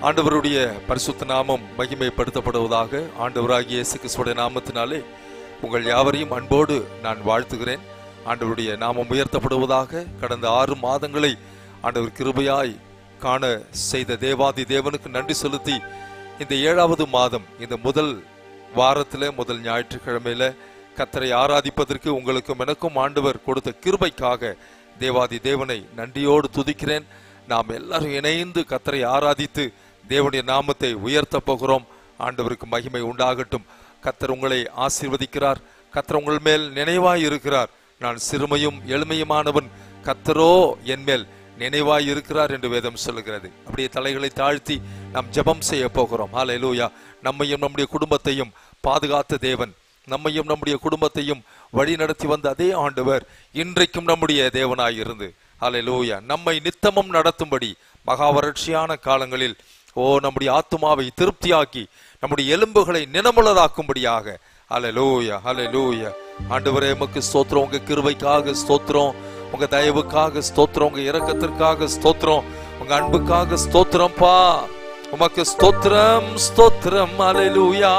ஆண்டவருடைய பரிசுத்த நாமம் மகிமைப்படுத்தப்படுவதாக ஆண்டவராகிய இயேசு கிறிஸ்துடைய நாமத்தினாலே உங்கள் யாவரையும் அன்போடு நான் வாழ்த்துகிறேன் ஆண்டவருடைய நாமம் உயர்த்தப்படுவதாக கடந்த ஆறு மாதங்களை ஆண்டவர் கிருபையாய் காண செய்த தேவாதி தேவனுக்கு நன்றி செலுத்தி இந்த ஏழாவது மாதம் இந்த முதல் வாரத்துல முதல் ஞாயிற்றுக்கிழமையில கத்தரை ஆராதிப்பதற்கு உங்களுக்கும் எனக்கும் ஆண்டவர் கொடுத்த கிருபைக்காக தேவாதி தேவனை நன்றியோடு துதிக்கிறேன் நாம் எல்லாரும் இணைந்து கத்தரை ஆராதித்து தேவனுடைய நாமத்தை உயர்த்த போகிறோம் ஆண்டவருக்கு மகிமை உண்டாகட்டும் கத்தர் உங்களை ஆசீர்வதிக்கிறார் கத்தர் உங்கள் மேல் நினைவாய் இருக்கிறார் நான் சிறுமையும் எளிமையுமானவன் கத்தரோ என் மேல் நினைவாய் இருக்கிறார் என்று வேதம் சொல்லுகிறது அப்படியே தலைகளை தாழ்த்தி நாம் ஜெபம் செய்ய போகிறோம் ஹalleluya நம்மையும் நம்முடைய குடும்பத்தையும் பாதுகாத்த தேவன் நம்மையும் நம்முடைய குடும்பத்தையும் வழி நடத்தி வந்த அதே ஆண்டவர் இன்றைக்கும் நம்முடைய தேவனாய் இருந்து ஹalleluya நம்மை நித்தமும் நடத்தும்படி மகா வறட்சியான காலங்களில் ஓ நம்முடைய ஆத்துமாவை திருப்தியாக்கி நம்முடைய எலும்புகளை நினமுள்ளதாக்கும்படியாக ஹalleluya ஹalleluya ஆண்டவரே உமக்கு ஸ்தோத்திரம் உங்க கிருபைக்காக ஸ்தோத்திரம் உங்க தயவுக்காக ஸ்தோத்திரம் உங்க இரக்கத்திற்காக ஸ்தோத்திரம் உங்க அன்புக்காக ஸ்தோத்திரம்ப்பா உமக்கு ஸ்தோத்திரம் ஸ்தோத்திரம் ஹalleluya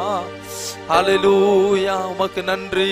ஹalleluya உமக்கு நன்றி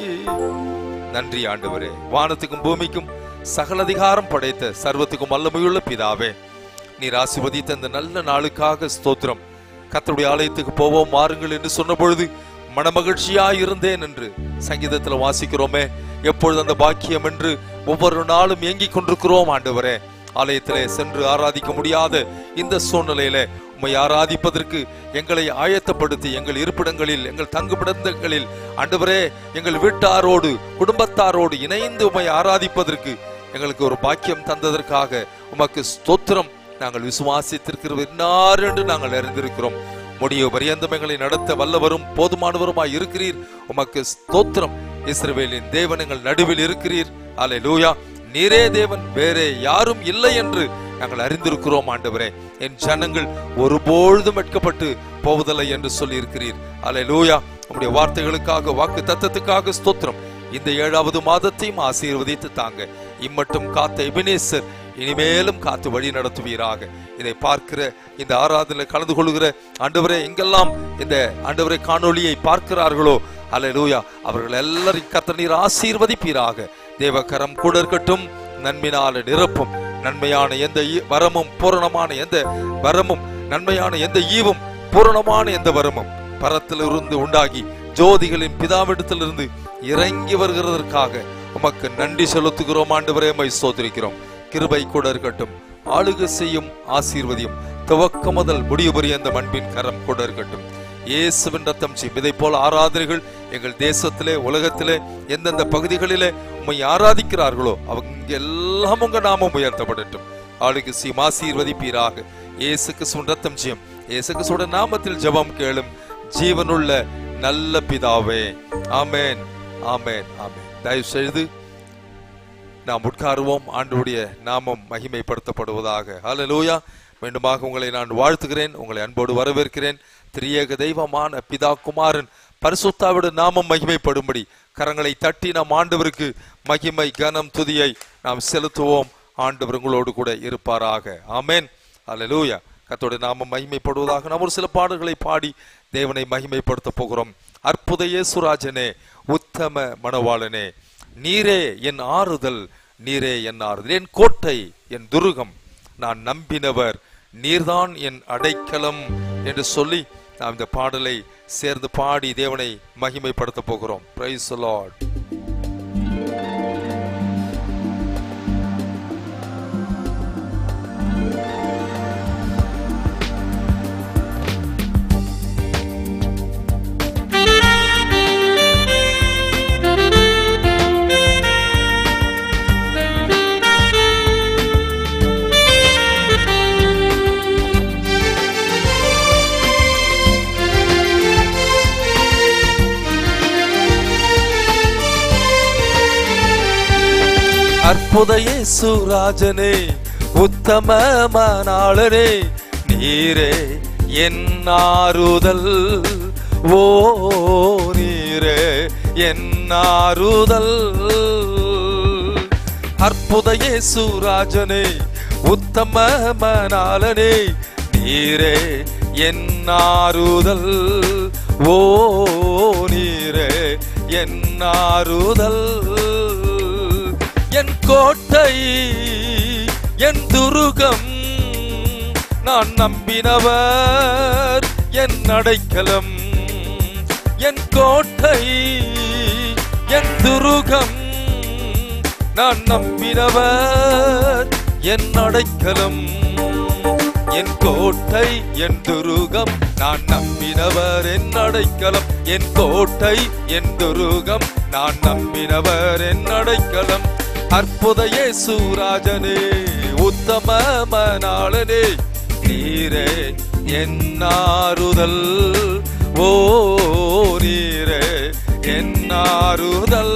நன்றி ஆண்டவரே வானத்துக்கும் பூமிக்கும் சகல அதிகாரம் படைத்த சர்வத்துக்கும் வல்லமையுள்ள பிதாவே நீர் ஆசிர்வதித்த இந்த நல்ல நாளுக்காக ஸ்தோத்திரம் கர்த்தருடைய ஆலயத்துக்கு போவோம் மாறுங்கள் என்று சொன்ன பொழுது மனமகிழ்ச்சியா இருந்தேன் என்று சங்கீதத்துல வாசிக்கிறோமே எப்பொழுது அந்த பாக்கியம் என்று ஒவ்வொரு நாளும் ஏங்கிக் கொண்டிருக்கிறோம் ஆண்டவரே ஆலயத்திலே சென்று ஆராதிக்க முடியாத இந்த சூழ்நிலையில உம்மை ஆராதிப்பதற்கு எங்களை ஆயத்தப்படுத்தி எங்கள் இருப்பிடங்களில் எங்கள் தங்குமிடங்களில் ஆண்டவரே எங்கள் வீட்டாரோடு குடும்பத்தாரோடு இணைந்து உம்மை ஆராதிப்பதற்கு எங்களுக்கு ஒரு பாக்கியம் தந்ததற்காக உமக்கு ஸ்தோத்திரம் நாங்கள் விசுவாசித்திருக்கிறது இன்னார் என்று நாங்கள் அறிந்திருக்கிறோம் முடிய பரியந்தம் எங்களை நடத்த வல்லவரும் போதுமானவருமாய் இருக்கிறீர் உமக்கு ஸ்தோத்திரம் இஸ்ரவேலின் தேவன் எங்கள் நடுவில் இருக்கிறீர் அல்லேலூயா நீரே தேவன் வேறே யாரும் இல்லை என்று நாங்கள் அறிந்திருக்கிறோம் ஆண்டவரே என் ஜனங்கள் ஒருபொழுதும் வெட்கப்பட்டு போவதில்லை என்று சொல்லி இருக்கிறீர் அல்லேலூயா உம்முடைய வார்த்தைகளுக்காக வாக்கு தத்தத்துக்காக ஸ்தோத்திரம் இந்த ஏழாவது மாதத்தையும் ஆசீர்வதித்து தாங்க இம்மட்டும் காத்த எபினேசர் இனிமேலும் காத்து வழி நடத்துவீராக இதை பார்க்கிற இந்த ஆராதனை கலந்து கொள்கிற ஆண்டவரே எங்கெல்லாம் இந்த ஆண்டவரை காணொளியை பார்க்கிறார்களோ அல்லேலூயா அவர்கள் எல்லாரையும் கத்த நீர் ஆசீர்வதிப்பீராக தேவகரம் கூட இருக்கட்டும் நன்மையினால நிரப்பும் நன்மையான எந்த ஈ- வரமும் பூரணமான எந்த வரமும் நன்மையான எந்த ஈவும் பூரணமான எந்த வரமும் பரத்திலிருந்து உண்டாகி ஜோதிகளின் பிதாவிடத்திலிருந்து இறங்கி வருகிறதற்காக உமக்கு நன்றி செலுத்துகிறோம் ஆண்டவரே மை சோதரிக்கிறோம் கிருபை கூட இருக்கட்டும் ஆளுகை செய்யும் ஆசீர்வதியும் துவக்க முதல் முடிவு பரியந்த மண்பின் கரம் கூட இருக்கட்டும் இயேசுவின் ரத்தம் செய்யும் இதை போல ஆராதனைகள் எங்கள் தேசத்திலே உலகத்திலே எந்தெந்த பகுதிகளிலே உம்மை ஆராதிக்கிறார்களோ அவங்க எல்லாம் உங்க நாமம் உயர்த்தப்படட்டும் ஆளுக்கு சீம் ஆசீர்வதிப்பீராக இயேசு கிறிஸ்துவின் ரத்தம் செய்யும் இயேசு கிறிஸ்துவோட நாமத்தில் ஜெபம் கேளும் ஜீவனுள்ள நல்ல பிதாவே ஆமென் ஆமென் ஆமென் தயவு செய்து நாம் உட்காருவோம் ஆண்டவருடைய நாமம் மகிமைப்படுத்தப்படுவதாக ஹalleluya மீண்டுமாக உங்களை நான் வாழ்த்துகிறேன் உங்களை அன்போடு வரவேற்கிறேன் திரியேக தெய்வமான பிதா குமாரன் பரிசுத்தாவோட நாமம் மகிமைப்படும்படி கரங்களை தட்டி நாம் ஆண்டவருக்கு மகிமை கனம் துதியை நாம் செலுத்துவோம் ஆண்டவர் உங்களோடு கூட இருப்பாராக ஆமென் ஹalleluya கத்தோட நாமம் மகிமைப்படுவதாக நாம் ஒரு சில பாடல்களை பாடி தேவனை மகிமைப்படுத்த போகிறோம் அற்புத இயேசுராஜனே உத்தம மணவாளனே நீரே என் ஆறுதல் நீரே என் ஆறுதல் என் கோட்டை என் துருகம் நான் நம்பினவர் நீர்தான் என் அடைக்கலம் என்று சொல்லி நாம் இந்த பாடலை சேர்ந்து பாடி தேவனை மகிமைப்படுத்த போகிறோம் பிரைஸ் லார்ட் அற்புத இயேசுராஜனே உத்தம மணாளனே நீரே என் ஆறுதல் ஓ நீரே என் ஆறுதல் அற்புத இயேசுராஜனே உத்தம மணாளனே நீரே என் ஆறுதல் ஓ நீரே என் ஆறுதல் என் கோட்டை என் துருகம் நான் நம்பினவர் என் அடைக்கலம் என் கோட்டை என் துருகம் நான் நம்பினவர் என் அடைக்கலம் என் கோட்டை என் துருகம் நான் நம்பினவர் என் அடைக்கலம் என் கோட்டை என் துருகம் நான் நம்பினவர் என் அடைக்கலம் அற்புத இயேசுராஜனே உத்தம மணாளனே நீரே என் ஆறுதல் ஓ நீரே என் ஆறுதல்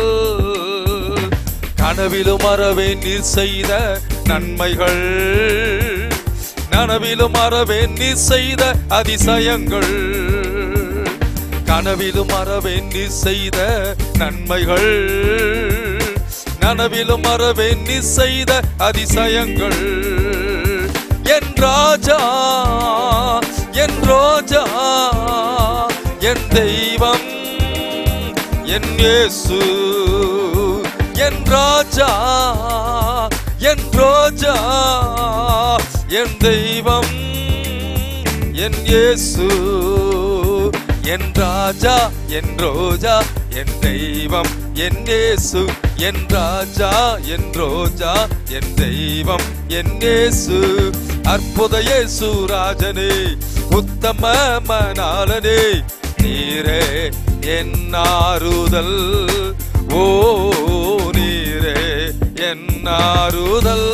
கனவிலும் அறவே நீர் செய்த நன்மைகள் நனவிலும் அறவே நீர் செய்த அதிசயங்கள் கனவிலும் அறவே நீர் செய்த நன்மைகள் நனவிலும் அறவே நீர் செய்த அதிசயங்கள் என் ராஜா என் ரோஜா என் தெய்வம் என் இயேசு என் ராஜா என் ரோஜா என் தெய்வம் என் இயேசு என் ராஜா என் ரோஜா என் தெய்வம் என் இயேசு என் ராஜா என் ரோஜா என் தெய்வம் என் இயேசு அற்புத இயேசு ராஜனே உத்தம மணாளனே நீரே என் ஆறுதல் ஓ நீரே என் ஆறுதல்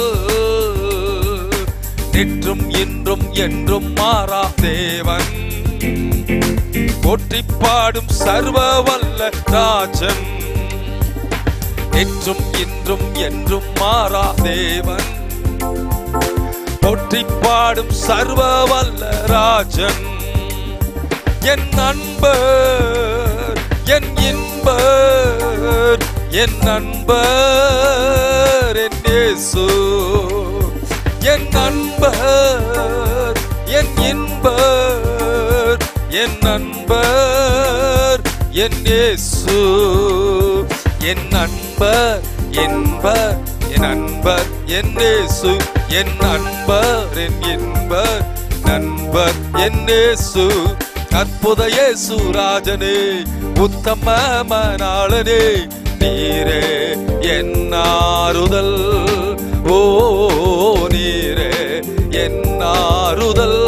நிற்றும் இன்றும் என்றும் மாறா தேவன் போற்றி பாடும் சர்வ வல்ல ராஜன் நேற்றும் இன்றும் என்றும் மாறா தேவன் போற்றி பாடும் சர்வ வல்ல ராஜன் என் நண்பர் என் இன்பர் என் நண்பர் என் இயேசு என் நண்பர் என் இன்பர் என் நண்பர் என் இயேசு என் நண்பர் என்பர் என் நண்பர் என் இயேசு என் நண்பர் என் இன்பர் நண்பர் என் இயேசு அற்புத இயேசு ராஜனே உத்தம மணாளனே நீரே என் ஆறுதல் ஓ நீரே என் ஆறுதல்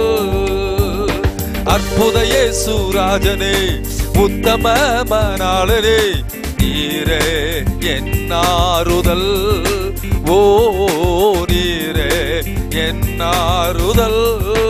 அற்புத இயேசு ராஜனே உத்தம மணாளனே நீரே என் ஆறுதல் ஓ நீரே என் ஆறுதல்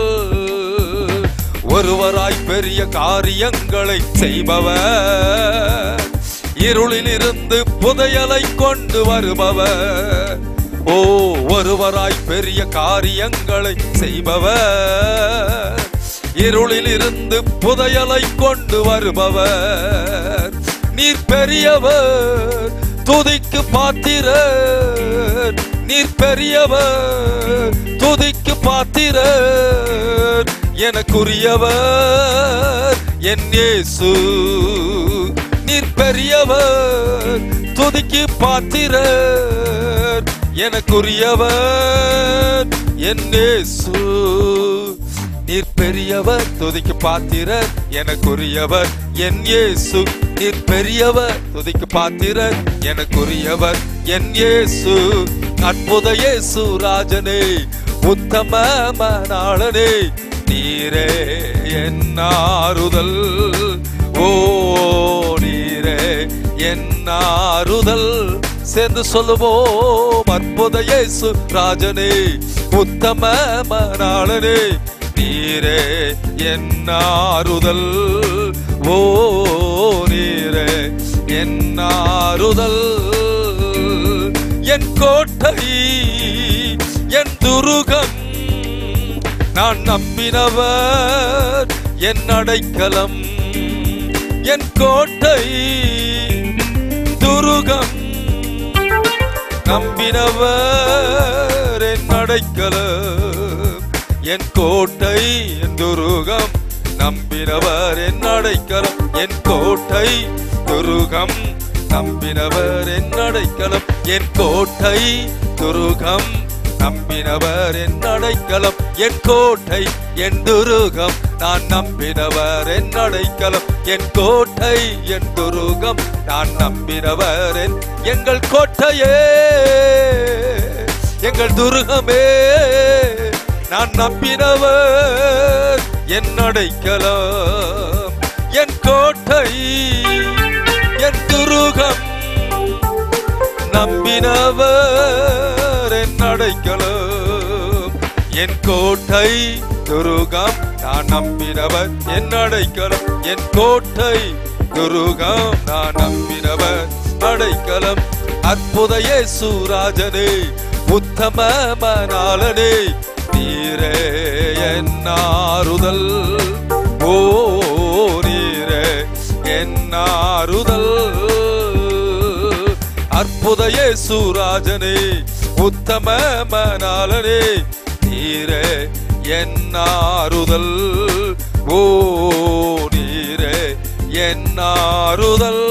ஒருவராய் பெரிய காரியங்களை செய்பவர் இருளிலிருந்து புதையலை கொண்டு வருபவர் ஓ ஒருவராய் பெரிய காரியங்களை செய்பவர் இருளிலிருந்து புதையலை கொண்டு வருபவர் நீர் பெரியவர் துதிக்கு பாத்திரர் நீர் பெரியவர் துதிக்கு பாத்திரர் எனக்குரியவர் என் இயேசு நீர் பெரியவர் துதிக்கு பாத்திரர் எனக்குரியவர் என் இயேசு நீர் பெரியவர் துதிக்கு பாத்திரர் எனக்குரியவர் என் இயேசு நீர் பெரியவர் துதிக்கு பாத்திரர் எனக்குரியவர் என் இயேசு அற்புத இயேசு ராஜனே உத்தம மணாளனே நீரே என் ஆறுதல் ஓ நீரே என் ஆறுதல் சேர்ந்து சொல்லுவோம் அற்புத இயேசு ராஜனே உத்தம மணாளனே நீரே என் ஆறுதல் ஓ நீரே என் ஆறுதல் என் கோட்டை என் துருகம் நான் நம்பினவர் என் அடைக்கலம் என் கோட்டை துருகம் நம்பினவர் என் அடைக்கலம் என் கோட்டை என் துருகம் நம்பினவர் என் அடைக்கலம் என் கோட்டை துருகம் நம்பினவர் என் அடைக்கலம் என் கோட்டை துருகம் நம்பினவர் என் அடைக்கலம் என் கோட்டை என் துருகம் நான் நம்பினவர் என் அடைக்கலம் என் கோட்டை என் துருகம் நான் நம்பினவர் என் எங்கள் கோட்டையே எங்கள் துருகமே நான் நம்பினவர் என் அடைக்கலம் என் கோட்டை என் துருகம் நம்பினவர் என் அடைக்கலம் என் கோட்டை துருகம் நான் நம்பினவர் என் அடைக்கலம் என் கோட்டை துருகம் நான் நம்பினவர் அடைக்கலம் அற்புத இயேசுராஜனே உத்தம மணாளனே நீரே என் ஆறுதல் ஓ நீரே என் ஆறுதல் அற்புத இயேசுராஜனே உத்தம மணாளனே நீரே என் ஆறுதல் ஓ நீரே என் ஆறுதல்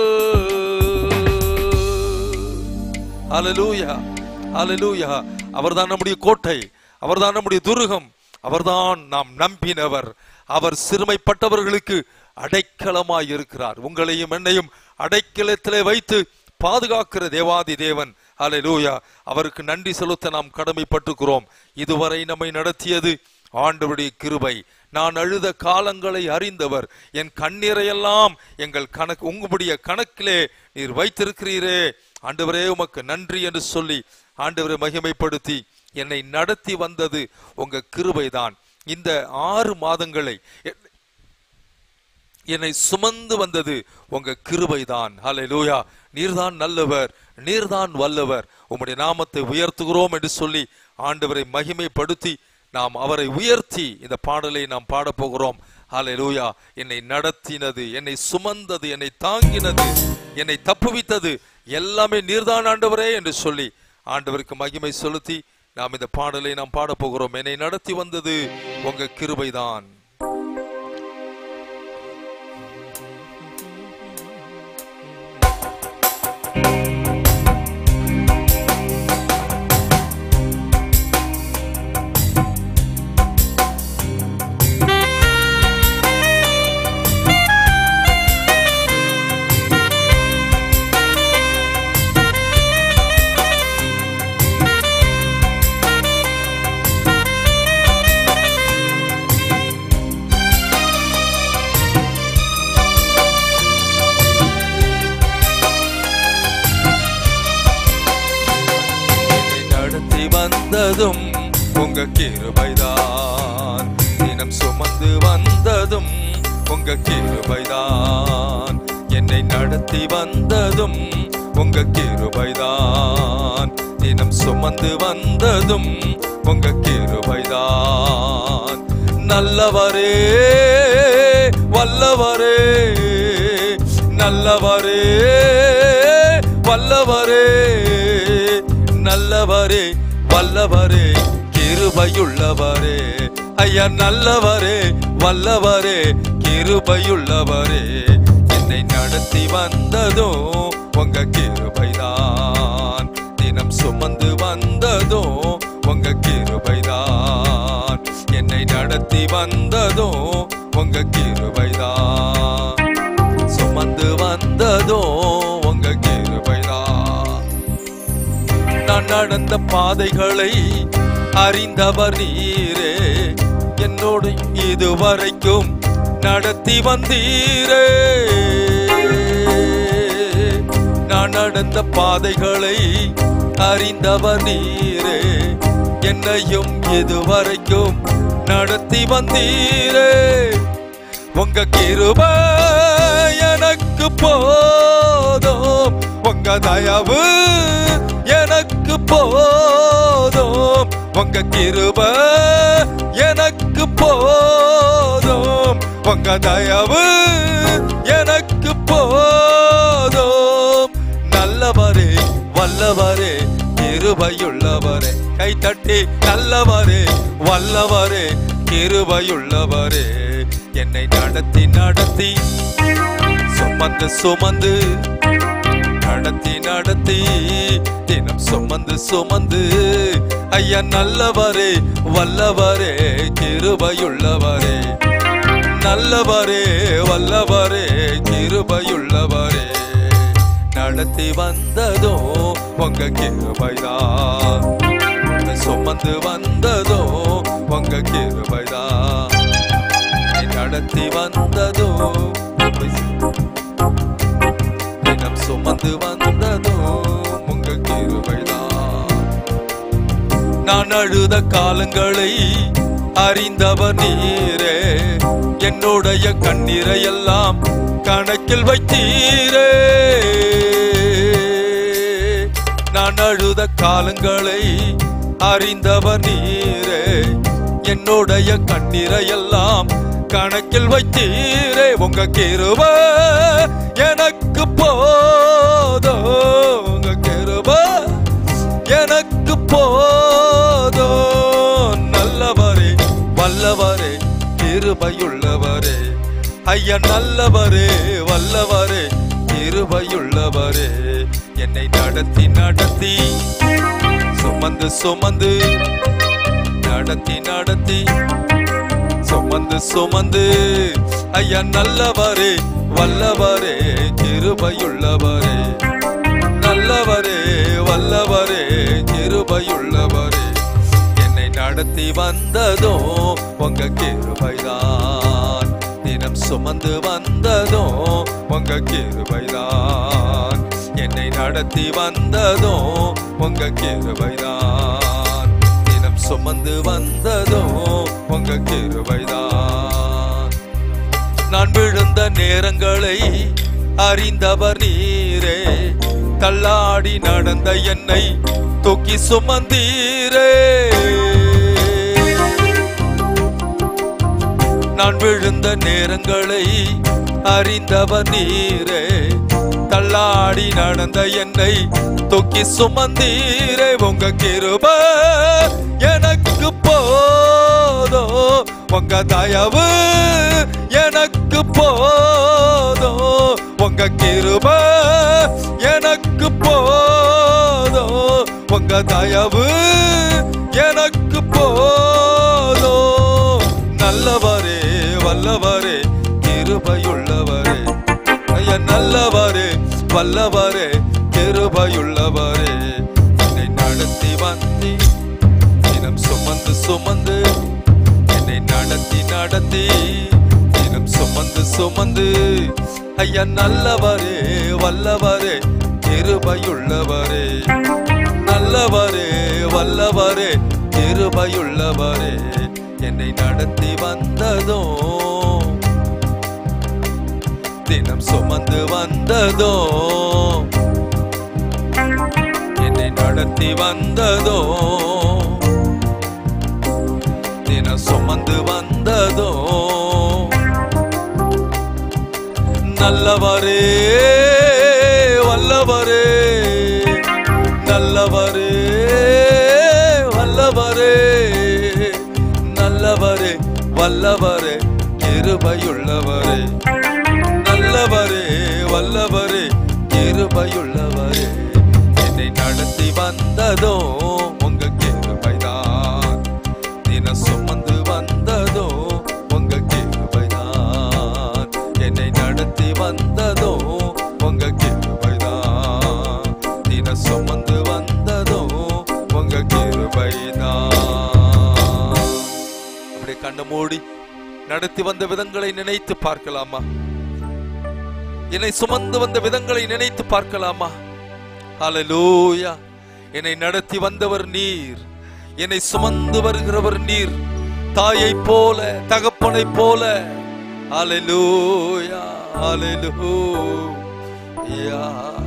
ஹalleluya ஹalleluya அவர்தான் நம்முடைய கோட்டை அவர்தான் நம்முடைய துருகம் அவர்தான் நாம் நம்பினவர் அவர் சிறுமைப்பட்டவர்களுக்கு அடைக்கலமாய் இருக்கிறார் உங்களையும் என்னையும் அடைக்கலத்திலே வைத்து பாதுகாக்கிற தேவாதி தேவன் ஹalleluya அவருக்கு நன்றி செலுத்த நாம் கடமைப்பட்டுக்கிறோம் இதுவரை நம்மை நடத்தியது ஆண்டவருடைய கிருபை நான் அழுத காலங்களை அறிந்தவர் என் கண்ணீரையெல்லாம் எங்கள் கணக்கு உங்களுடைய கணக்கிலே நீர் வைத்திருக்கிறீரே ஆண்டவரே உமக்கு நன்றி என்று சொல்லி ஆண்டவரை மகிமைப்படுத்தி என்னை நடத்தி வந்தது உங்க கிருபைதான் இந்த ஆறு மாதங்களை எ- என்னை சுமந்து வந்தது உங்க கிருபைதான் ஹalleluya நீர்தான் நல்லவர் நீர்தான் வல்லவர் உம்முடைய நாமத்தை உயர்த்துகிறோம் என்று சொல்லி ஆண்டவரை மகிமைப்படுத்தி நாம் அவரை உயர்த்தி இந்த பாடலை நாம் பாடப் போகிறோம் ஹalleluya என்னை நடத்தினது என்னை சுமந்தது என்னை தாங்கினது என்னை தப்புவித்தது எல்லாமே நீர்தான் ஆண்டவரே என்று சொல்லி ஆண்டவருக்கு மகிமை செலுத்தி நாம் இந்த பாடலை நாம் பாடப் போகிறோம் என்னை நடத்தி வந்தது உங்க கிருபைதான் என்னை நடத்தி வந்ததும் உங்க கிருபைதான் தினம் சுமந்து வந்ததும் உங்க கிருபைதான் என்னை நடத்தி வந்ததும் உங்க கிருபைதான் தினம் சுமந்து வந்ததும் உங்க கிருபைதான் நல்லவரே வல்லவரே நல்லவரே வல்லவரே நல்லவரே வல்லவரே கிருபையுள்ளவரே ஐயா நல்லவரே வல்லவரே கிருபையுள்ளவரே என்னை நடத்தி வந்ததும் உங்க கிருபைதான் தினம் சுமந்து வந்ததும் உங்க கிருபைதான் என்னை நடத்தி வந்ததும் உங்க கிருபைதான் சுமந்து வந்ததும் உங்க கிருபைதான் நான் நடந்த பாதைகளை அறிந்தவர் நீரே என்னோடு இதுவரைக்கும் நடத்தி வந்தீரே நான் நடந்த பாதைகளை அறிந்தவர் நீரே என்னையும் இதுவரைக்கும் நடத்தி வந்தீரே உங்க கிருப எனக்கு போதும் உங்க தயவு எனக்கு போதும் உங்க கிருப எனக்கு போதும் உங்க தயவு எனக்கு போதும் நல்லவரே வல்லவரே கிருபையுள்ளவரே கை தட்டி நல்லவரே வல்லவரே கிருபையுள்ளவரே என்னை நடத்தி நடத்தி சுமந்து சுமந்து நடத்தி நடத்தி தினம் சுமந்து சுமந்து ஐயா நல்லவரே வல்லவரே கிருபையுள்ளவரே நல்லவரே வல்லவரே கிருபையுள்ளவரே நடத்தி வந்ததோ உங்க கிருபைதான் உன்னை சுமந்து வந்ததோ உங்க கிருபைதான் என்னை நடத்தி வந்ததோ தினம் சுமந்து வந்ததோ உங்க கிருபைதான் நான் அழுத காலங்களை அறிந்தவர் நீரே என்னுடைய கண்ணீரை எல்லாம் கணக்கில் வைத்தீரே நான் அழுத காலங்களை அறிந்தவர் நீரே என்னுடைய கண்ணீரை எல்லாம் கணக்கில் வைத்தீரே உங்க கிருப எனக்கு போதோ உங்க கிருப எனக்கு போதோ நல்லவரே வல்லவரே கிருபையுள்ளவரே ஐயா நல்லவரே வல்லவரே கிருபையுள்ளவரே என்னை நடத்தி நடத்தி சுமந்து சுமந்து நடத்தி நடத்தி சுமந்து சுமந்து ஐயா நல்லவரே வல்லவரே கிருபையுள்ளவரே நல்லவரே வல்லவரே கிருபையுள்ளவரே என்னை நடத்தி வந்ததோ உங்க கிருபைதான் தினம் சுமந்து வந்ததோ உங்க கிருபைதான் என்னை நடத்தி வந்ததோ உங்க கிருபைதான் தினம் சுமந்து வந்ததோ உங்க கிருபைதான் நான் விழுந்த நேரங்களை அறிந்தவர் நீரே தள்ளாடி நடந்த என்னை தூக்கி சுமந்தீரே நான் விழுந்த நேரங்களை அறிந்தவர் நீரே தள்ளாடி நடந்த என்னை தூக்கி சுமந்தீரே உங்க கிருப எனக்கு போதோ உங்க தயவு எனக்கு போதோ உங்க கிருப எனக்கு போதோ உங்க தயவு எனக்கு போதோ நல்லவரே வல்லவரே கிருபையுள்ளவரே ஐயா நல்லவரே வல்லவரே கிருபையுள்ளவரே என்னை நடத்தி வந்தி தினம் சுமந்து சுமந்து என்னை நடத்தி நடத்தி தினம் சுமந்து சுமந்து ஐயா நல்லவரே வல்லவரே கிருபையுள்ளவரே நல்லவரே வல்லவரே கிருபையுள்ளவரே என்னை நடத்தி வந்ததோ தினம் சுமந்து வந்ததோ என்னை நடத்தி வந்ததோ தினம் சுமந்து வந்ததோ நல்லவரே வல்லவரே நல்லவரே வல்லவரே நல்லவரே வல்லவரே கிருபையுள்ளவரே நல்லவரே வல்லவரே கிருபையுள்ளவரே என்னை நடத்தி வந்ததோ உங்க கிருபைதான் தின சுமந்து வந்ததோ உங்க கிருபைதான் என்னை நடத்தி வந்ததோ உங்க கிருபைதான் தின சுமந்து வந்ததோ உங்க கிருபைதான் அப்படியே கண்ணை மூடி நடத்தி வந்த விதங்களை நினைத்து பார்க்கலாமா என்னை சுமந்து வந்த விதங்களை நினைத்து பார்க்கலாமா ஹalleluya என்னை நடத்தி வந்தவர் நீர் என்னை சுமந்து வருகிறவர் நீர் தாயை போல தகப்பனை போல ஹalleluya ஹalleluya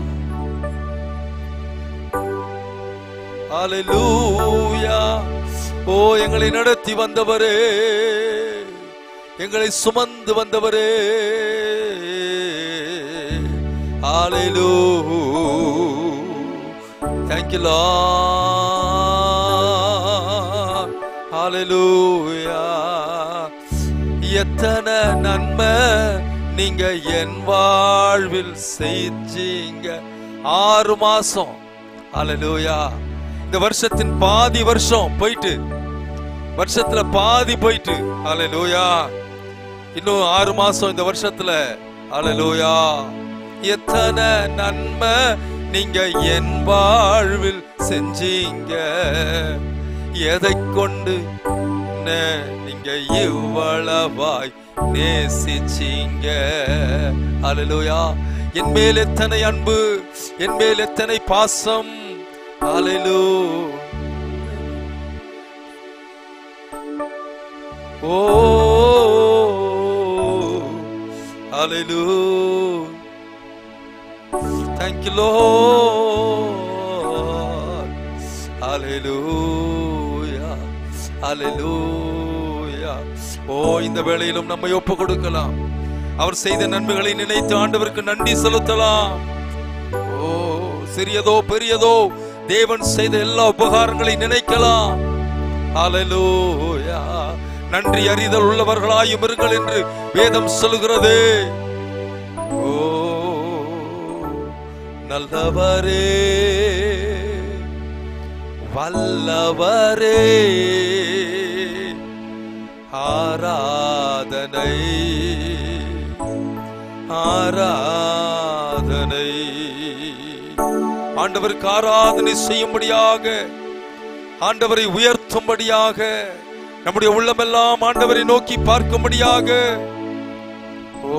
ஹalleluya ஓ எங்களை நடத்தி வந்தவரே எங்களை சுமந்து வந்தவரே ஹalleluya thank you lord ஹalleluya எத்தனை நன்மை நீங்க என் வாழ்வில் செஞ்சீங்க ஆறு மாசம் ஹalleluya இந்த வருஷத்தின் பாதி வருஷம் போயிட்டு வருஷத்துல பாதி போயிட்டு ஹalleluya இன்னும் ஆறு மாசம் இந்த வருஷத்துல ஹalleluya எத்தனை நன்மை நீங்க என் வாழ்வில் செஞ்சீங்க எதை கொண்டு என்ன நீங்க இவ்வளவாய் நேசிச்சீங்க ஹalleluya என் மேல் எத்தனை அன்பு என் மேல் எத்தனை பாசம் ஹalleluya ஓ ஹalleluya Thank you, Lord. Hallelujah. Hallelujah. ஓ இந்த வேளையிலும் நம்மை ஒப்பு கொடுக்கலாம் அவர் செய்த நன்மைகளை நினைத்து ஆண்டவருக்கு நன்றி செலுத்தலாம் ஓ சிறியதோ பெரியதோ தேவன் செய்த எல்லா உபகாரங்களை நினைக்கலாம் Hallelujah. நன்றி அறிதல் உள்ளவர்களாயும் இருங்கள் என்று வேதம் சொல்கிறது ஓ நல்லவரே வல்லவரே ஆராதனை ஆராதனை ஆண்டவருக்கு ஆராதனை செய்யும்படியாக ஆண்டவரை உயர்த்தும்படியாக நம்முடைய உள்ளமெல்லாம் ஆண்டவரை நோக்கி பார்க்கும்படியாக ஓ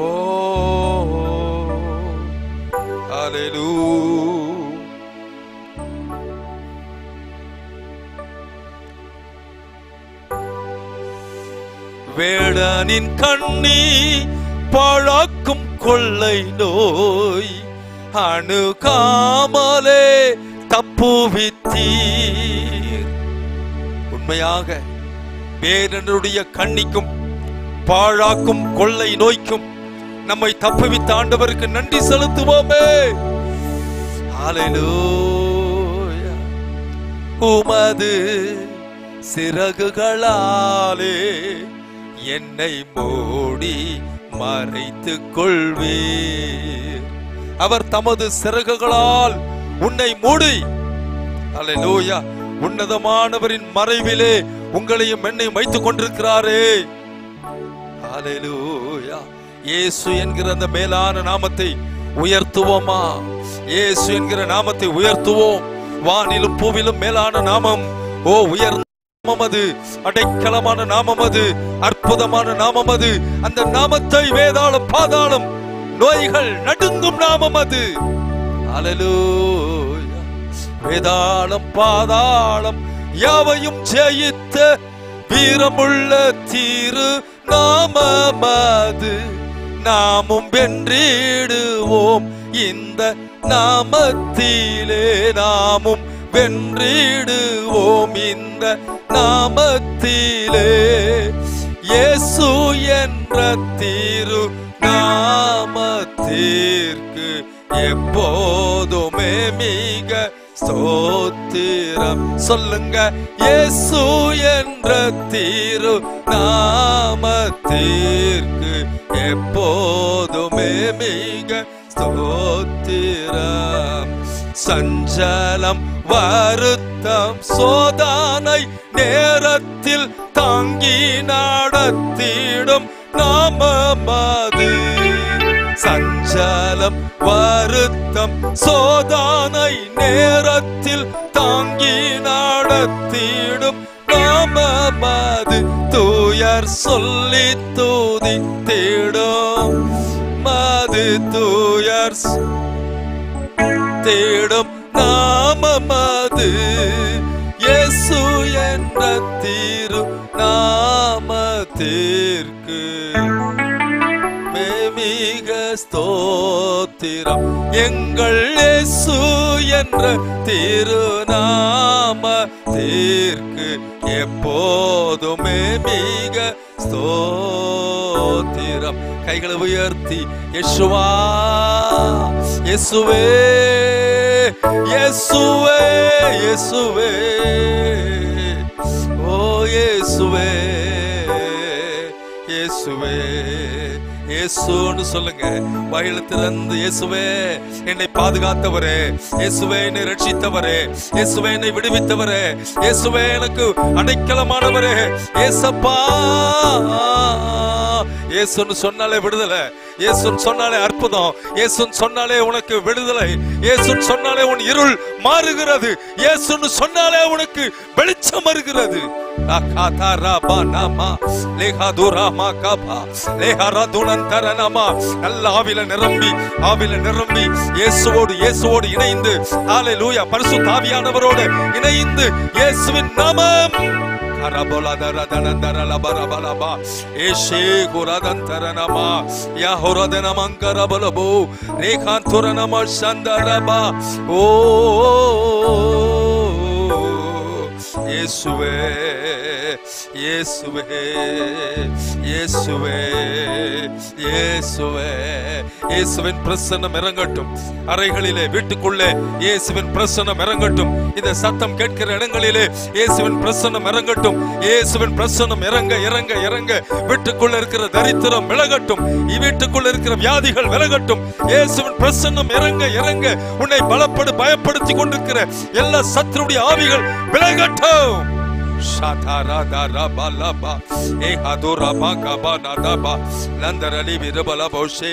Hallelujah. வேடனின் கண்ணி பழக்கும் கொள்ளை நோய் அணுகாமலே தப்புவித்தீர் உண்மையாக வேடனுடைய கண்ணிக்கும் பாழாக்கும் கொள்ளை நோய்க்கும் நம்மை தப்புவித்த ஆண்டவருக்கு நன்றி செலுத்துவோமே ஹalleluya உமது சிறகுகளாலே என்னை மூடி மறைத்துக் கொள்வீர் அவர் தமது சிறகுகளால் உன்னை மூடி ஹalleluya உன்னதமானவரின் மறைவிலே உங்களையும் என்னையும் வைத்துக் கொண்டிருக்கிறாரே ஹalleluya இயேசு என்கிற அந்த மேலான நாமத்தை உயர்த்துவோமா இயேசு என்கிற நாமத்தை உயர்த்துவோம் வானிலும் பூவிலும் மேலான நாமம் ஓ உயர்ந்த நாமம் அது அடைக்கலமான நாமம் அது அற்புதமான நாமம் அது அந்த நாமத்தை வேதாளம் பாதாளம் நோய்கள் நடுங்கும் நாமம் அது ஹalleluya வேதாளம் பாதாளம் யாவையும் ஜெயித்த வீரமுள்ள தீரு நாமமது நாமும் வென்றிடுவோம் இந்த நாமத்திலே நாமும் வென்றிடுவோம் இந்த நாமத்திலே இயேசு என்ற தீரு நாமத்திற்கு எப்போதுமே மிக ஸ்தோத்திரம் சொல்லுங்க இயேசு என்ற தீரு நாமத்திற்கு எப்போதுமே மிக ஸ்தோத்திரம் சஞ்சலம் வருத்தம் சோதனை நேரத்தில் தாங்கி நடத்திடும் நாமமது சஞ்சலம் வருத்தம் சோதனை நேரத்தில் தாங்கி நடத்திடும் நாமமது தூயர் சொல்லி தூதித்திடும் மது தூயர் சொ- தேடும் நாமமது இயேசு என்ற தீரு நாமத்திற்கு மிக ஸ்தோத்திரம் எங்கள் இயேசு என்ற திருநாமத்திற்கு எப்போதுமே மிக ஸ்தோத்திரம் கைகளை உயர்த்தி யேசுவா இயேசுவே இயேசுவே இயேசுவே ஓ இயேசுவே இயேசுவே இயேசுன்னு சொல்லுங்க வயல திறந்து இயேசுவே என்னை பாதுகாத்தவரே இயேசுவே என்னை ரட்சித்தவரே இயேசுவே என்னை விடுவித்தவரே இயேசுவே எனக்கு அடைக்கலமானவரே இயேசப்பா இயேசுன்னு சொன்னாலே விடுதலை இயேசுன்னு சொன்னாலே அற்புதம் இயேசுன்னு சொன்னாலே உனக்கு விடுதலை இயேசுன்னு சொன்னாலே உன் இருள் மாறுகிறது இயேசுன்னு சொன்னாலே உனக்கு வெளிச்சம் வருகிறது நல்ல ஆவில நிரம்பி ஆவில நிரம்பி இயேசுவோடு இயேசுவோடு இணைந்து ஹalleluya பரிசுத்த ஆவியானவரோடு இணைந்து இயேசுவின் நாமம் கரபலதரதனதரலபரபலபா ஏஷே குரதந்தரனமா யஹுரதனமங்கரபலபோ ரேகாந்துரனம சந்தரபா ஓ இயேசுவே இயேசுவே இயேசுவே இயேசுவே இயேசுவின் பிரசன்னம் இறங்கட்டும் அறைகளிலே வீட்டுக்குள்ளே இயேசுவின் பிரசன்னம் இறங்கட்டும் இந்த சத்தம் கேட்கிற இடங்களிலே இயேசுவின் பிரசன்னம் இறங்கட்டும் இயேசுவின் பிரசன்னம் இறங்க இறங்க இறங்க வீட்டுக்குள்ள இருக்கிற தரித்திரம் விலகட்டும் வீட்டுக்குள்ள இருக்கிற வியாதிகள் விலகட்டும் இயேசுவின் பிரசன்னம் இறங்க இறங்க உன்னை பலப்படு பயப்படுத்தி கொண்டிருக்கிற எல்லா சத்துருடைய ஆவிகள் விலகட்டும் ஷாதாராதாராபாலாபா ஏஹாதுராபாகாபானாதாபா லந்தரலி விருபலபோஷே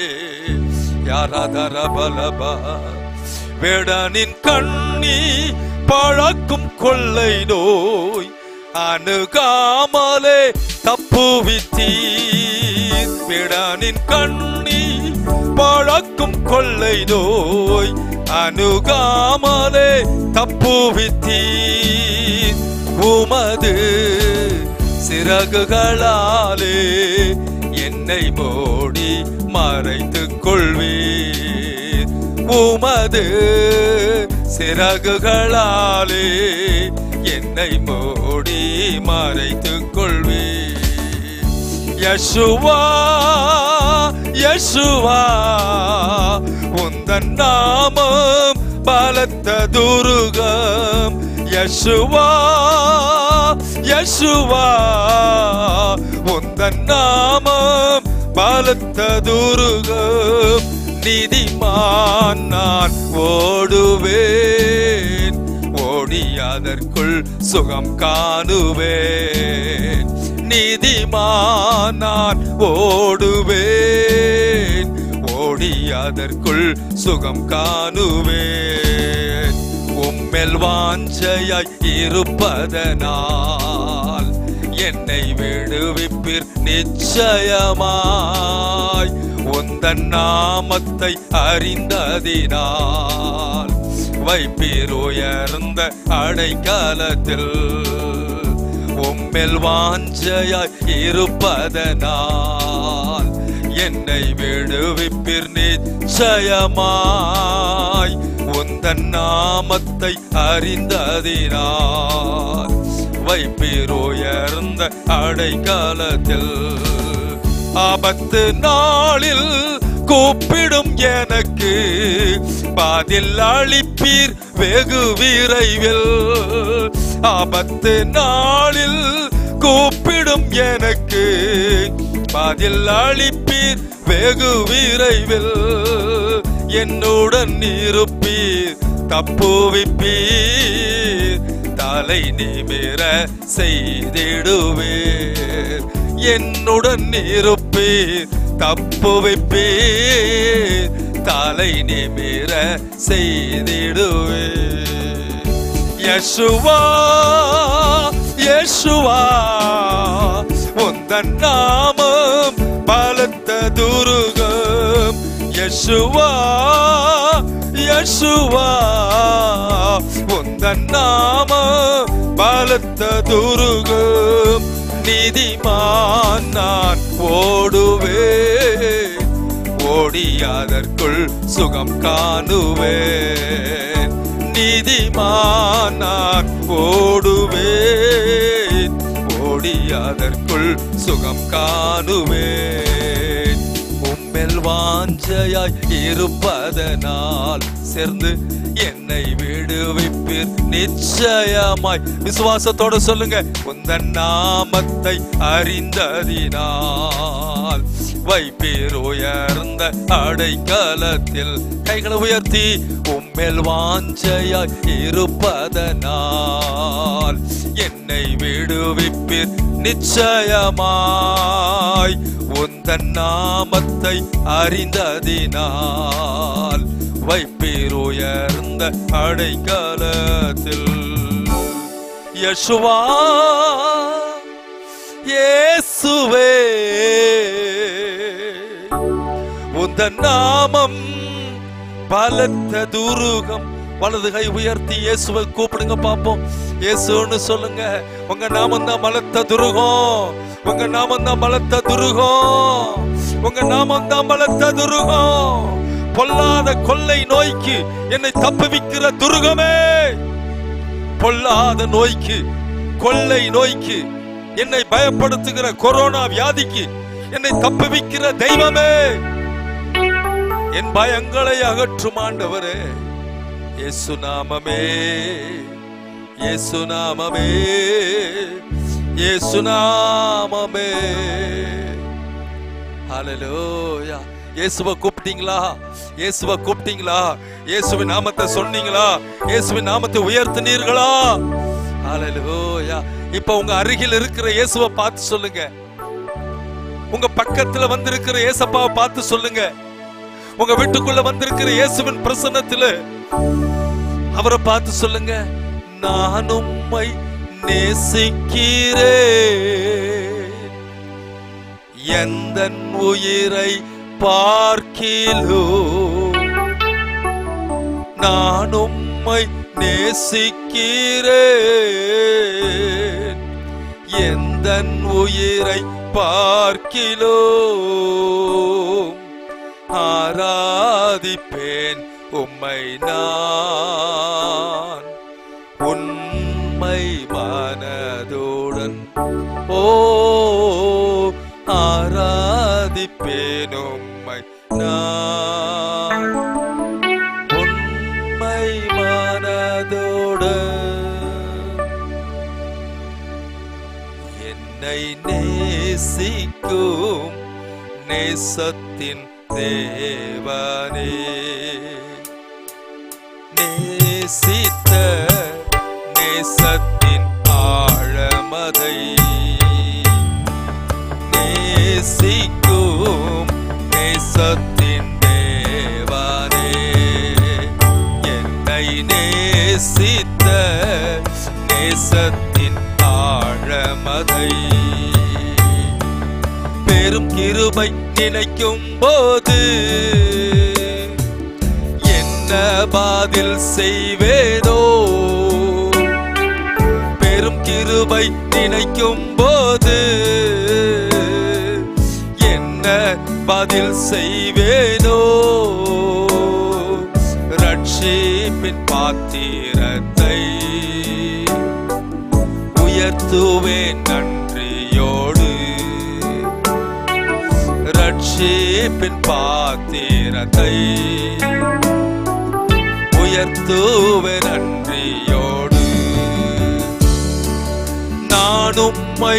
யாராதாரபலபா வேடனின் கண்ணி பழக்கும் கொள்ளை நோய் அணுகாமலே தப்புவித்தீர் வேடனின் கண்ணி பழக்கும் கொள்ளை நோய் அணுகாமலே தப்புவித்தீர் உமது சிறகுகளாலே என்னை மூடி மறைத்துக் கொள்வீர் உமது சிறகுகளாலே என்னை மூடி மறைத்துக் கொள்வீர் யசுவா யசுவா உந்தன் நாமம் பலத்த துருகம் யசுவா யசுவா உந்தன் நாமம் பலத்த துருகம் நீதிமான் நான் ஓடுவேன் ஓடி அதற்குள் சுகம் காணுவேன் நீதிமான் நான் ஓடுவேன் ஓடி அதற்குள் சுகம் காணுவேன் உம்மெல் வாஞ்சையாய் இருப்பதனால் என்னை விடுவிப்பிர் நிச்சயமாய் உந்தன் நாமத்தை அறிந்ததினால் வைப்பீர் உயர்ந்த அடைக்கலத்தில் உம்மெல் வாஞ்சையாய் இருப்பதனால் என்னை விடுவிப்பிர் நிச்சயமாய் உந்தன் நாமத்தை அறிந்ததினால் வைப்பீர் உயர்ந்த அடைக்காலத்தில் ஆபத்து நாளில் கூப்பிடும் எனக்கு பதில் அளிப்பீர் வெகு விரைவில் ஆபத்து நாளில் கூப்பிடும் எனக்கு பதில் அளிப்பீர் வெகு விரைவில் என்னுடன் இருப்பீர் தப்புவிப்பீர் தலை நிமிர செய்திடுவீர் என்னுடன் இருப்பீர் தப்புவிப்பீர் தலை நிமிர செய்திடுவீர் யசுவா யசுவா உந்தன் நாமம் பலத்த துருகம் யசுவா யசுவா உந்தன் நாமம் பலத்த துருகம் நீதிமான் நான் ஓடுவேன் ஓடி அதற்குள் சுகம் காணுவேன் நீதிமான் நான் ஓடுவேன் ஓடி அதற்குள் சுகம் காணுவேன் உம்மெல் வாஞ்சையாய் இருப்பதனால் சேர்ந்து என்னை விடுவிப்பீர் நிச்சயமாய் விசுவாசத்தோட சொல்லுங்க உந்தன் நாமத்தை அறிந்ததினால் வைப்பீர் உயர்ந்த அடைக்கலத்தில் கைகளை உயர்த்தி உம்மேல் வாஞ்சையாய் இருப்பதனால் என்னை விடுவிப்பீர் நிச்சயமாய் உந்தன் நாமத்தை அறிந்ததினால் வைப்பீர் உயர்ந்த அடைக்கலத்தில் யசுவா இயேசுவே உந்தன் நாமம் பலத்த துருகம் வலது கை உயர்த்தி இயேசுவை கூப்பிடுங்க பாப்போம் இயேசுன்னு சொல்லுங்க உங்க நாமம் தான் பலத்த துருகம் உங்க நாமம் தான் பலத்த துருகம் உங்க நாமம் தான் பலத்த துருகம் பொல்லாத கொள்ளை நோய்க்கு என்னை தப்புவிக்கிற துருகமே பொல்லாத நோய்க்கு கொள்ளை நோய்க்கு என்னை பயப்படுத்துகிற கொரோனா வியாதிக்கு என்னை தப்புவிக்கிற தெய்வமே என் பயங்களை அகற்றும் ஆண்டவரே இயேசு நாமமே இயேசு நாமமே இயேசு நாமமே ஹalleluya இயேசுவை கூப்பிட்டீங்களா இயேசுவை கூப்பிட்டீங்களா இயேசுவின் நாமத்தை சொன்னீங்களா இயேசுவின் நாமத்தை உயர்த்தினீர்களா ஹalleluya இப்ப உங்க அருகில் இருக்கிற இயேசுவை பார்த்து சொல்லுங்க உங்க பக்கத்துல வந்திருக்கிற இயேசப்பாவை பார்த்து சொல்லுங்க உங்க வீட்டுக்குள்ள வந்திருக்கிற இயேசுவின் பிரசன்னத்துல அவரை பார்த்து சொல்லுங்க நான் உம்மை நேசிக்கிறேன் எந்த உயிரை பார்க்கிலோ நான் உம்மை நேசிக்கிறேன் எந்த உயிரை பார்க்கிலோ ஆராதிப்பேன் உம்மை நான் உண்மை மனதுடன் ஓ ஆராதிப்பேன் உம்மை நான் உண்மை மனதுடன் என்னை நேசிக்கும் நேசத்தின் தேவனே நேசித்த நேசத்தின் ஆழமதை நேசிக்கும் நேசத்தின் தேவனே என்னை நேசித்த நேசத்தின் ஆழமதை பெரும் கிருபை நினைக்கும் போது என்ன பதில் செய்வேனோ பெரும் கிருபை நினைக்கும் போது என்ன பதில் செய்வேனோ ரட்சிப்பின் பாத்திரத்தை உயர்த்துவேன் நன்றியோடு ரட்சிப்பின் பாத்திரத்தை உயர்த்துவேன் நன்றியோடு நான் உம்மை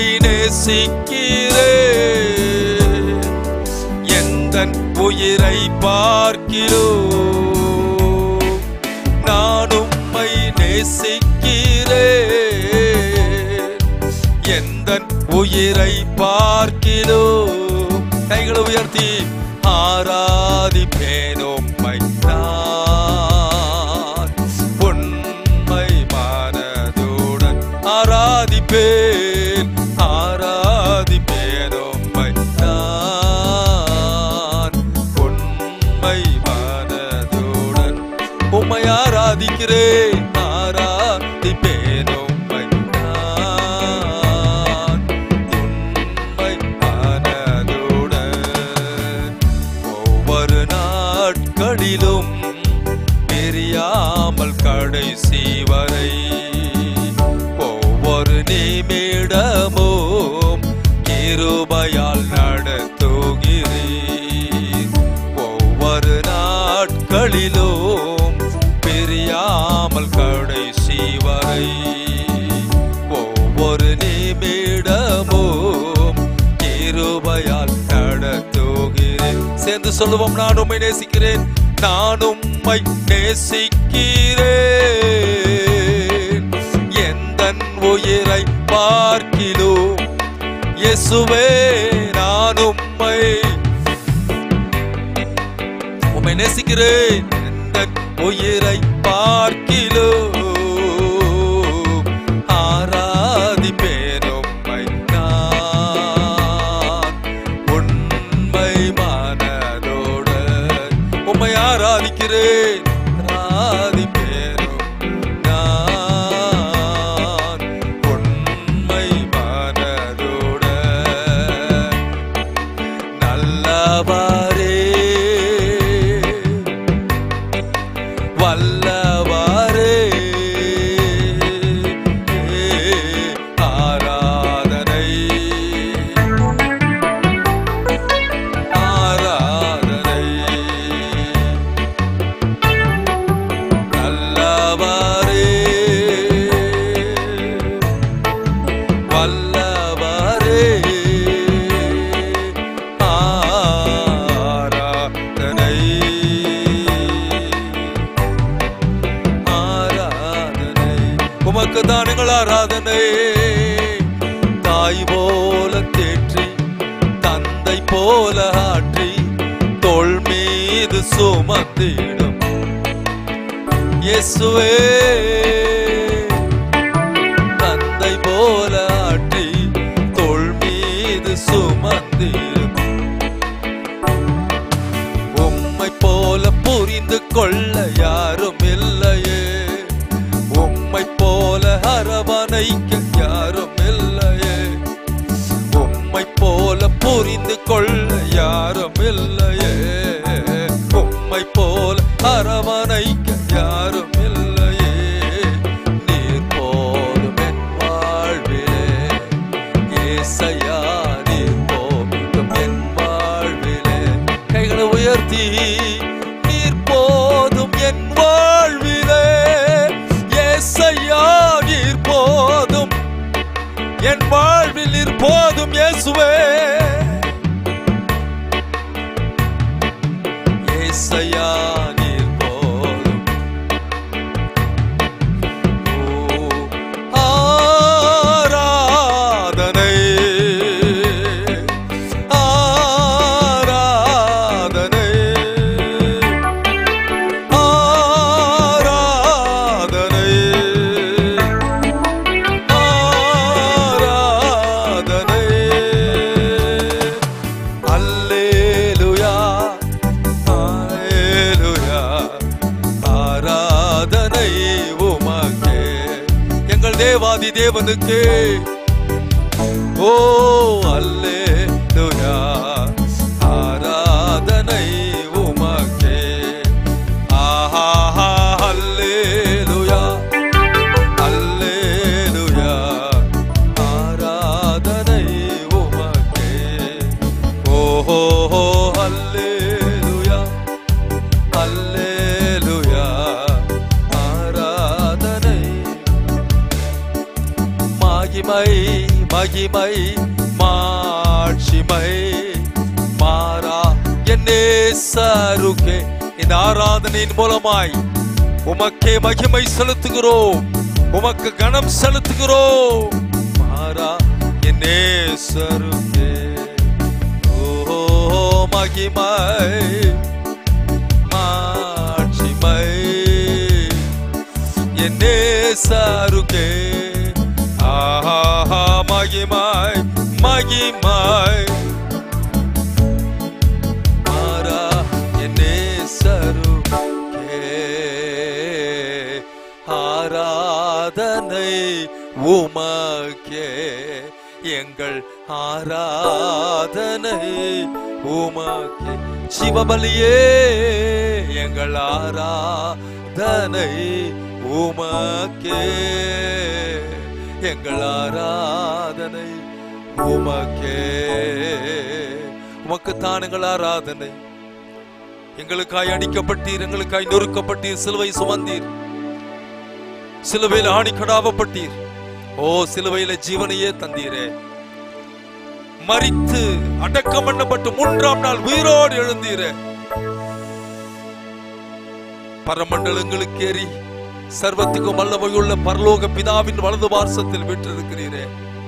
நேசிக்கிறேன் எந்த உயிரை பார்க்கிறோ நான் உம்மை நேசிக்கிறேன் எந்த உயிரை பார்க்கிறோ கைகளை உயர்த்தி ஆராதிப்பேன் உம்மை நான் உண்மை மனதுடன் ஆராதிப்பேன் ஆராதிப்பேன் உம்மை நான் உண்மை மனதுடன் உம்மை ஆராதிக்கிறேன் ஆராதிப்பேன் உம்மை நான் உண்மை மனதுடன் ஒவ்வொரு நாட்களிலும் பிரியாமல் கடைசி வரை ஒவ்வொரு நிமிடமும் கிருபையால் நடத்துகிறீர் நாட்களிலும் பிரியாமல் கடைசி வரை ஒவ்வொரு நிமிடமும் கிருபையால் நடத்துகிறேன் சேர்ந்து சொல்லுவோம் நான் உம்மை நேசிக்கிறேன் நான் உம்மை நேசிக்கிறேன் எந்த உயிரை பார்க்கிலும் இயேசுவே நான் உம்மை உம்மை நேசிக்கிறேன் எந்த உயிரை பார்க்கிலும் ஆராதிப்பேன் உம்மை நான் உண்மை மனதோடு உம்மை ஆராதிக்கிறேன் ஆராதிப்பேனும் நான் உண்மை மனதோடு நல்லவரே வல்லவரே ஆராதனை ஆராதனை நல்லவரே வல்லவரே ஆராதனை ஆராதனை உமக்கு தானுங்கள் ஆராதனை தாய் போல தேற்றி தந்தை போல ஆற்றி தோள் மீது சுமந்திடும் இயேசுவே தந்தை போல ஆற்றி தோள் மீது சுமந்திடும் உம்மை போல புரிந்து கொள்ள யாரும் இல்லையே உம்மை போல அரவணைக்க யாரும் இல்லையே உம்மை போல புரிந்து கொள்ள யாரும் இல்லையே உம்மை போல அரவணைக்க யாரும் இல்லையே நீர் போதும் என் வாழ்விலே ஏசையா நீர் போதும் என் வாழ்விலே கைகளை உயர்த்தி நீர் போதும் என் வாழ்விலே ஏசையா நீர் போதும் என் வாழ்வில் நீர் போதும் இயேசுவே ஏசையா நீர் போதும் ஓ, ஆராதனை ஆராதனை ஆராதனை ஆராதனை அல்லேலூயா அல்லேலூயா ஆராதனை உமக்கே எங்கள் தேவாதி தேவனுக்கே ஓ அல்லேலூயா ஆராதனை உமக்கே ஆஹா அல்லேலூயா அல்லேலூயா ஆராதனை உமக்கே ஓஹோ அல்லேலூயா அல்லேலூயா ஆராதனை மகிமை மகிமை மாட்சிமை மாறா என்னே சருகே இந்த ஆராதனையின் மூலமாய் உமக்கே மகிமை செலுத்துகிறோம் உமக்கு கனம் செலுத்துகிறோம் மாறா என்னே சருகே ஓ மகிமை மாட்சிமை என்னே சாருகே ஆஹா மகிமாய் மகிமாய் மாறா என்னே சருகே ஆராதனை உமக்கே எங்கள் ஆராதனை உமக்கே சிவபலியே எங்கள் ஆராதனை உமக்கே எங்கள் ஆராதனை உமக்கே உமக்கு தானுங்கள் ஆராதனை எங்களுக்காய் அடிக்கப்பட்டீர் எங்களுக்காய் நொறுக்கப்பட்டீர் சிலுவை சுமந்தீர் சிலுவையில் ஆணி கடாவப்பட்டீர் ஓ சிலுவையில ஜீவனையே தந்தீரே மரித்து அடக்கம் பண்ணப்பட்டு மூன்றாம் நாள் உயிரோடு எழுந்தீரே பரமண்டலங்களுக்கு ஏறி சர்வத்துக்கும் வல்லமையுள்ள பரலோக பிதாவின் வலது பார்சத்தில் விட்டிருக்கிறீரே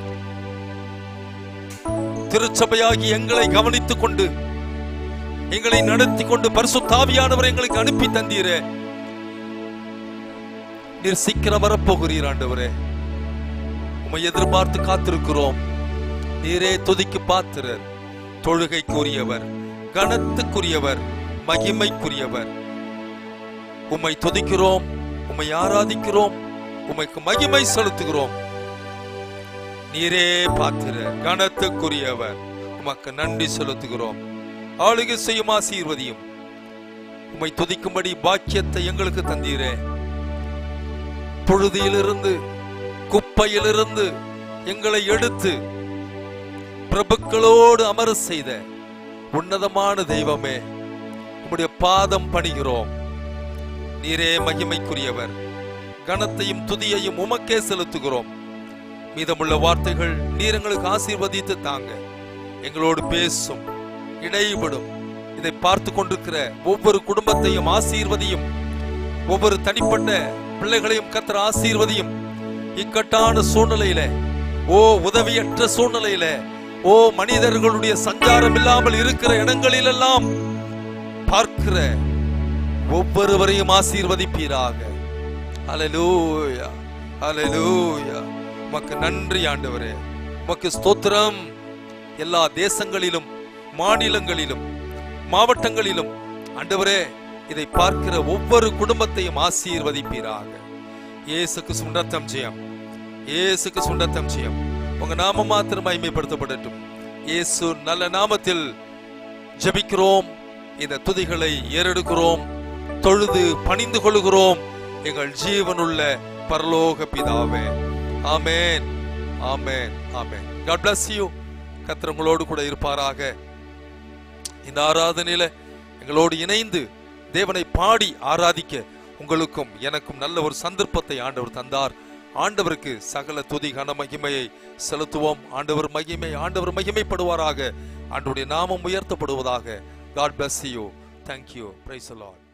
திருச்சபையாகி எங்களை கவனித்துக் கொண்டு எங்களை நடத்தி கொண்டு பரிசுத்தாவியானவர் எங்களுக்கு அனுப்பி தந்தீரே நீர் சீக்கிரம் வரப்போகிறீர் ஆண்டவரே உம்மை எதிர்பார்த்து காத்திருக்கிறோம் நீரே துதிக்கு பாத்திரர் தொழுகைக்குரியவர் கனத்துக்குரியவர் மகிமைக்குரியவர் உம்மை துதிக்கிறோம் உம்மை ஆராதிக்கிறோம் உமைக்கு மகிமை செலுத்துகிறோம் நீரே பாத்திரர் கனத்துக்குரியவர் உமக்கு நன்றி செலுத்துகிறோம் ஆளுகை செய்யும் ஆசீர்வதியும் உம்மை துதிக்கும்படி பாக்கியத்தை எங்களுக்கு தந்தீரே புழுதியிலிருந்து குப்பையிலிருந்து எங்களை எடுத்து பிரபுக்களோடு அமர செய்த உன்னதமான தெய்வமே உம்முடைய பாதம் பணிகிறோம் நீரே மகிமைக்குரியவர் கனத்தையும் துதியையும் உமக்கே செலுத்துகிறோம் மீதமுள்ள வார்த்தைகள் நீர் எங்களுக்கு ஆசீர்வதித்து தாங்க எங்களோடு பேசும் இடைபடும் இதை பார்த்து கொண்டிருக்கிற ஒவ்வொரு குடும்பத்தையும் ஆசீர்வதியும் ஒவ்வொரு தனிப்பட்ட பிள்ளைகளையும் கத்திர ஆசீர்வதியும் இக்கட்டான சூழ்நிலையில ஓ உதவியற்ற சூழ்நிலையில ஓ மனிதர்களுடைய சஞ்சாரம் இல்லாமல் இருக்கிற இடங்களிலெல்லாம் பார்க்கிற ஒவ்வொருவரையும் ஆசீர்வதிப்பீராக அலலூயா அலலூயா உமக்கு நன்றி ஆண்டவரே உமக்கு ஸ்தோத்திரம் எல்லா தேசங்களிலும் மாநிலங்களிலும் மாவட்டங்களிலும் ஆண்டவரே இதை பார்க்கிற ஒவ்வொரு குடும்பத்தையும் ஆசீர்வதிப்பீராக இயேசுக்கு சுண்டத்தம் ஜெயம் இயேசுக்கு சுண்டத்தம் ஜெயம் உங்க நாமம் மாத்திரம் மகிமைப்படுத்தப்படட்டும் இயேசு நல்ல நாமத்தில் ஜெபிக்கிறோம் இந்த துதிகளை ஏறெடுக்கிறோம் தொழுது பணிந்து கொள்கிறோம் எங்கள் ஜீவனுள்ள பரலோக பிதாவே ஆமென் ஆமென் ஆமென் God bless you கர்த்தர் உங்களோடு கூட இருப்பாராக இந்த ஆராதனையில எங்களோடு இணைந்து தேவனை பாடி ஆராதிக்க உங்களுக்கும் எனக்கும் நல்ல ஒரு சந்தர்ப்பத்தை ஆண்டவர் தந்தார் ஆண்டவருக்கு சகல துதி கன மகிமையை செலுத்துவோம் ஆண்டவர் மகிமை ஆண்டவர் மகிமைப்படுவாராக ஆண்டவருடைய நாமம் உயர்த்தப்படுவதாக God bless you thank you praise the lord